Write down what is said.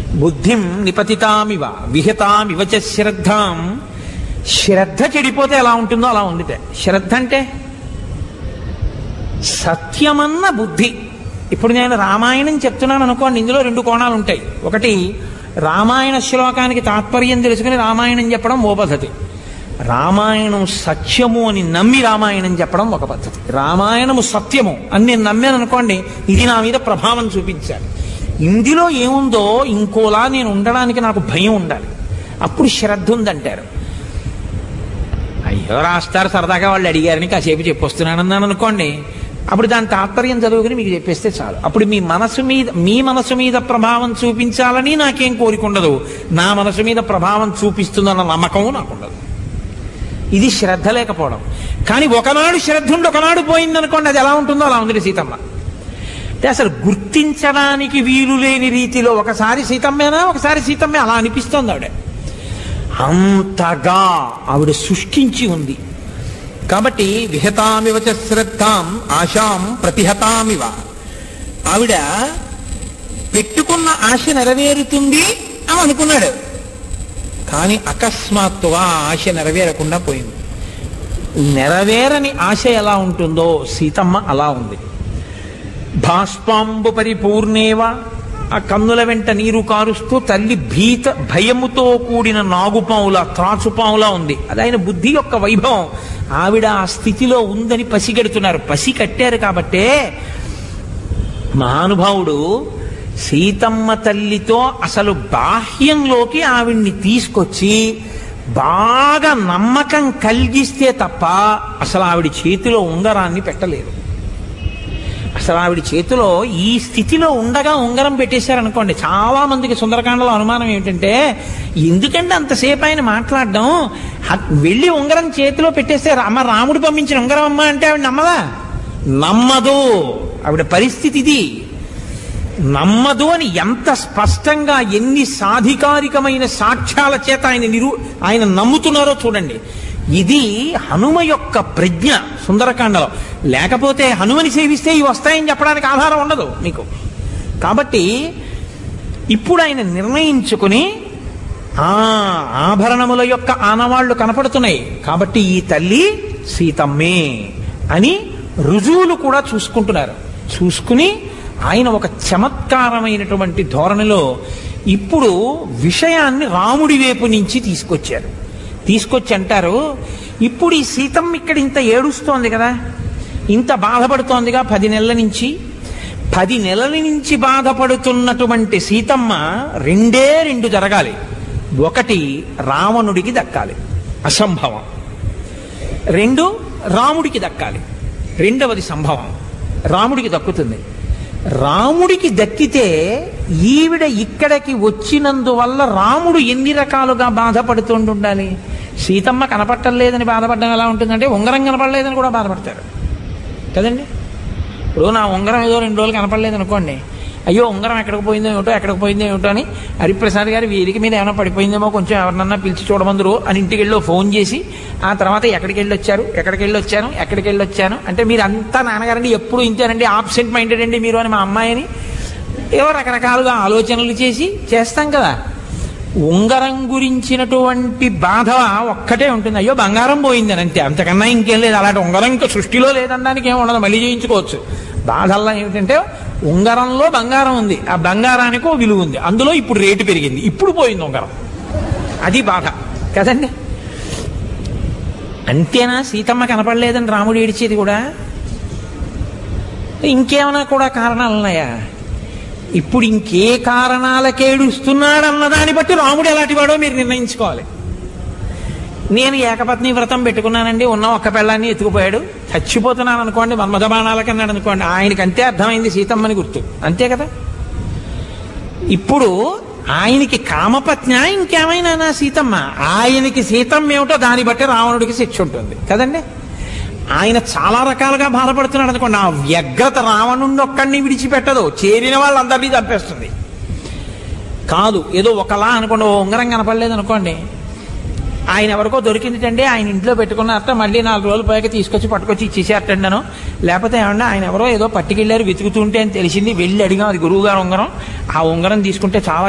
బుద్ధిం నిపతితామివ విహితామివ చ శ్రద్ధాం శ్రద్ధ చెడిపోతే ఎలా ఉంటుందో అలా ఉందితే శ్రద్ధ అంటే సత్యమన్న బుద్ధి ఇప్పుడు నేను రామాయణం చెప్తున్నాను అనుకోండి ఇందులో రెండు కోణాలు ఉంటాయి ఒకటి రామాయణ శ్లోకానికి తాత్పర్యం తెలుసుకుని రామాయణం చెప్పడం ఓ పద్ధతి రామాయణం సత్యము అని నమ్మి రామాయణం చెప్పడం ఒక పద్ధతి రామాయణము సత్యము అని నేను నమ్మాను అనుకోండి ఇది నా మీద ప్రభావం చూపించాలి ఇందులో ఏముందో ఇంకోలా నేను ఉండడానికి నాకు భయం ఉండాలి అప్పుడు శ్రద్ధ ఉందంటారు అయ్యో రాస్తారు సరదాగా వాళ్ళు అడిగారని కాసేపు చెప్పొస్తున్నానన్నాను అనుకోండి అప్పుడు దాని తాత్పర్యం చదువుకుని మీకు చెప్పేస్తే చాలు అప్పుడు మీ మనసు మీద మీ మనసు మీద ప్రభావం చూపించాలని నాకేం కోరిక ఉండదు నా మనసు మీద ప్రభావం చూపిస్తుందన్న నమ్మకం నాకుండదు ఇది శ్రద్ధ లేకపోవడం కానీ ఒకనాడు శ్రద్ధ ఉండి ఒకనాడు పోయిందనుకోండి అది ఎలా ఉంటుందో అలా ఉంది సీతమ్మ అంటే అసలు గుర్తించడానికి వీలు లేని రీతిలో ఒకసారి సీతమ్మేనా ఒకసారి సీతమ్మే అలా అనిపిస్తోంది ఆవిడ అంతగా ఆవిడ సృష్టించి ఉంది కాబట్టి విహతామివ చ శ్రద్ధాం ఆశాం ప్రతిహతామివ ఆవిడ పెట్టుకున్న ఆశ నెరవేరుతుంది అని అనుకున్నాడు కానీ అకస్మాత్తుగా ఆ ఆశ నెరవేరకుండా పోయింది నెరవేరని ఆశ ఎలా ఉంటుందో సీతమ్మ అలా ఉంది భాష్పాంబు పరిపూర్ణేవ ఆ కన్నుల వెంట నీరు కారుస్తూ తల్లి భీత భయముతో కూడిన నాగుపావుల త్రాచుపావులా ఉంది అది ఆయన బుద్ధి యొక్క వైభవం ఆవిడ ఆ స్థితిలో ఉందని పసిగడుతున్నారు పసి కట్టారు కాబట్టే మహానుభావుడు సీతమ్మ తల్లితో అసలు బాహ్యంలోకి ఆవిడ్ని తీసుకొచ్చి బాగా నమ్మకం కలిగిస్తే తప్ప అసలు ఆవిడ చేతిలో ఉంగరాన్ని పెట్టలేరు అసలు ఆవిడ చేతిలో ఈ స్థితిలో ఉండగా ఉంగరం పెట్టేశారనుకోండి చాలా మందికి సుందరకాండలో అనుమానం ఏమిటంటే ఎందుకంటే అంతసేపు ఆయన మాట్లాడడం హ- వెళ్ళి ఉంగరం చేతిలో పెట్టేస్తే అమ్మ రాముడు పంపించిన ఉంగరం అమ్మ అంటే ఆవిడ నమ్మదా నమ్మదు ఆవిడ పరిస్థితి ఇది నమ్మదు అని ఎంత స్పష్టంగా ఎన్ని సాధికారికమైన సాక్ష్యాల చేత ఆయన నిరు ఆయన నమ్ముతున్నారో చూడండి ఇది హనుమ యొక్క ప్రజ్ఞ సుందరకాండలో లేకపోతే హనుమని సేవిస్తే ఇవి వస్తాయని చెప్పడానికి ఆధారం ఉండదు మీకు కాబట్టి ఇప్పుడు ఆయన నిర్ణయించుకుని ఆ ఆభరణముల యొక్క ఆనవాళ్లు కనపడుతున్నాయి కాబట్టి ఈ తల్లి సీతమ్మే అని రుజువులు కూడా చూసుకుంటున్నారు చూసుకుని ఆయన ఒక చమత్కారమైనటువంటి ధోరణిలో ఇప్పుడు విషయాన్ని రాముడి వైపు నుంచి తీసుకొచ్చారు తీసుకొచ్చి అంటారు ఇప్పుడు ఈ సీతమ్మ ఇక్కడ ఇంత ఏడుస్తోంది కదా ఇంత బాధపడుతోందిగా పది నెలల నుంచి పది నెలల నుంచి బాధపడుతున్నటువంటి సీతమ్మ రెండే రెండు జరగాలి ఒకటి రావణుడికి దక్కాలి అసంభవం రెండు రాముడికి దక్కాలి రెండవది సంభవం రాముడికి దక్కుతుంది రాముడికి దక్కితే ఈవిడ ఇక్కడికి వచ్చినందువల్ల రాముడు ఎన్ని రకాలుగా బాధపడుతుండాలి సీతమ్మ కనపట్టలేదని బాధపడడం ఎలా ఉంటుందంటే ఉంగరం కనపడలేదని కూడా బాధపడతారు కదండి ఇప్పుడు నా ఉంగరం ఏదో రెండు రోజులు కనపడలేదు అనుకోండి అయ్యో ఉంగరం ఎక్కడికి పోయిందో ఏమిటో ఎక్కడికి పోయిందో ఏమిటో అని హరిప్రసాద్ గారి వీరికి మీద ఏమైనా పడిపోయిందేమో కొంచెం ఎవరినన్నా పిలిచి చూడమందరు అని ఇంటికి వెళ్ళి ఫోన్ చేసి ఆ తర్వాత ఎక్కడికి వెళ్ళి వచ్చారు ఎక్కడికి వెళ్ళి వచ్చాను ఎక్కడికి వెళ్ళి వచ్చాను అంటే మీరు అంతా నాన్నగారండి ఎప్పుడు ఇంతేనండి ఆబ్సెంట్ మైండెడ్ అండి మీరు అని మా అమ్మాయిని ఏవో రకరకాలుగా ఆలోచనలు చేసి చేస్తాం కదా ఉంగరం గురించినటువంటి బాధ ఒక్కటే ఉంటుంది అయ్యో బంగారం పోయిందని అంతే అంతకన్నా ఇంకేం లేదు అలాంటి ఉంగరం ఇంకా సృష్టిలో లేదనడానికి ఏం ఉండదు మళ్ళీ చేయించుకోవచ్చు బాధల్లా ఏమిటంటే ఉంగరంలో బంగారం ఉంది ఆ బంగారానికి ఓ విలువ ఉంది అందులో ఇప్పుడు రేటు పెరిగింది ఇప్పుడు పోయింది ఉంగరం అది బాధ కదండి అంతేనా సీతమ్మ కనపడలేదని రాముడు ఏడిచేది కూడా ఇంకేమైనా కూడా కారణాలు ఉన్నాయా ఇప్పుడు ఇంకే కారణాలకి ఏడుస్తున్నాడన్న దాన్ని బట్టి రాముడు ఎలాంటివాడో మీరు నిర్ణయించుకోవాలి నేను ఏకపత్ని వ్రతం పెట్టుకున్నానండి ఉన్న ఒక్క పెళ్ళాన్ని ఎత్తుకుపోయాడు చచ్చిపోతున్నాను అనుకోండి మన్మథ బాణాలకన్నాడు అనుకోండి ఆయనకి అంతే అర్థమైంది సీతమ్మని గుర్తు అంతే కదా ఇప్పుడు ఆయనకి కామపత్న ఇంకేమైనా నా సీతమ్మ ఆయనకి సీతమ్మ ఏమిటో దాన్ని బట్టి రావణుడికి శిక్ష ఉంటుంది కదండి ఆయన చాలా రకాలుగా బాధపడుతున్నాడు అనుకోండి ఆ వ్యగ్రత రావణుడిని ఒక్కడిని విడిచిపెట్టదు చేరిన వాళ్ళందరినీ చంపేస్తుంది కాదు ఏదో ఒకలా అనుకోండి ఓ ఉంగరం కనపడలేదు అనుకోండి ఆయన ఎవరికో దొరికిందిటండి ఆయన ఇంట్లో పెట్టుకున్నారట మళ్ళీ నాలుగు రోజులు పైకి తీసుకొచ్చి పట్టుకొచ్చి ఇచ్చేసేటండి అను లేకపోతే ఏమన్నా ఆయన ఎవరో ఏదో పట్టుకెళ్ళారు వెతుకుతుంటే అని తెలిసింది వెళ్ళి అడిగాం అది గురువు గారు ఉంగరం ఆ ఉంగరం తీసుకుంటే చాలా